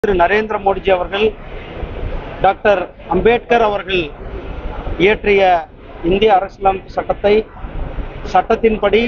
திரு நரேந்திர மோடிஜி அவர்கள் டாக்டர் அம்பேத்கர் அவர்கள் இயற்றிய இந்திய அரசியலமைப்பு சட்டத்தை சட்டத்தின்படி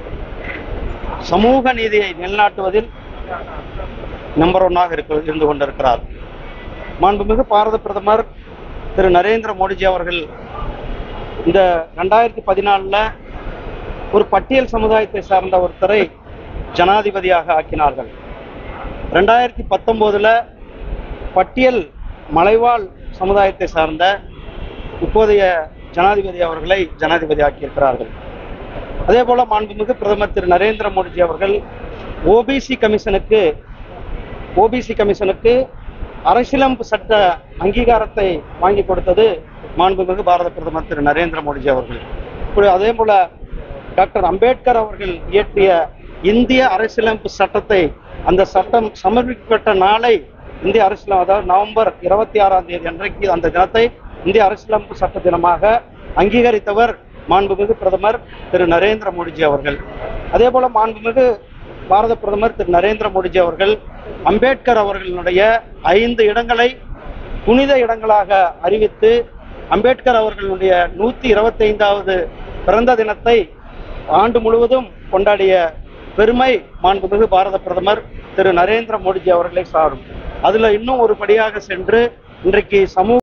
சமூக நீதியை நிலைநாட்டுவதில் நம்பர் ஒன்னாக இருக்க இருந்து கொண்டிருக்கிறார் மாண்புமிகு பாரத பிரதமர் திரு நரேந்திர மோடிஜி அவர்கள் இந்த ரெண்டாயிரத்தி பதினாலில் ஒரு பட்டியல் சமுதாயத்தை சார்ந்த ஒருத்தரை ஜனாதிபதியாக ஆக்கினார்கள் ரெண்டாயிரத்தி பத்தொம்போதில் பட்டியல் மலைவாழ் சமுதாயத்தை சார்ந்த இப்போதைய ஜனாதிபதி அவர்களை ஜனாதிபதி ஆக்கியிருக்கிறார்கள் அதே போல மாண்புமிகு பிரதமர் திரு நரேந்திர மோடிஜி அவர்கள் ஓபிசி கமிஷனுக்கு ஓபிசி கமிஷனுக்கு அரசியலமைப்பு சட்ட அங்கீகாரத்தை வாங்கி கொடுத்தது மாண்புமிகு பாரத பிரதமர் திரு நரேந்திர மோடிஜி அவர்கள் இப்படி அதே போல டாக்டர் அம்பேத்கர் அவர்கள் இயற்றிய இந்திய அரசியலமைப்பு சட்டத்தை அந்த சட்டம் சமர்ப்பிக்கப்பட்ட நாளை இந்திய அரசியலம் அதாவது நவம்பர் இருபத்தி ஆறாம் தேதி அன்றைக்கு அந்த தினத்தை இந்திய அரசியலமைப்பு சட்ட தினமாக அங்கீகரித்தவர் மாண்புமிகு பிரதமர் திரு நரேந்திர மோடிஜி அவர்கள் அதே போல மாண்புமிகு பாரத பிரதமர் திரு நரேந்திர மோடிஜி அவர்கள் அம்பேத்கர் அவர்களுடைய ஐந்து இடங்களை புனித இடங்களாக அறிவித்து அம்பேத்கர் அவர்களுடைய நூத்தி இருபத்தி ஐந்தாவது பிறந்த தினத்தை ஆண்டு முழுவதும் கொண்டாடிய பெருமை மாண்புமிகு பாரத பிரதமர் திரு நரேந்திர மோடிஜி அவர்களை சாரும் அதுல இன்னும் ஒரு படியாக சென்று இன்றைக்கு சமூக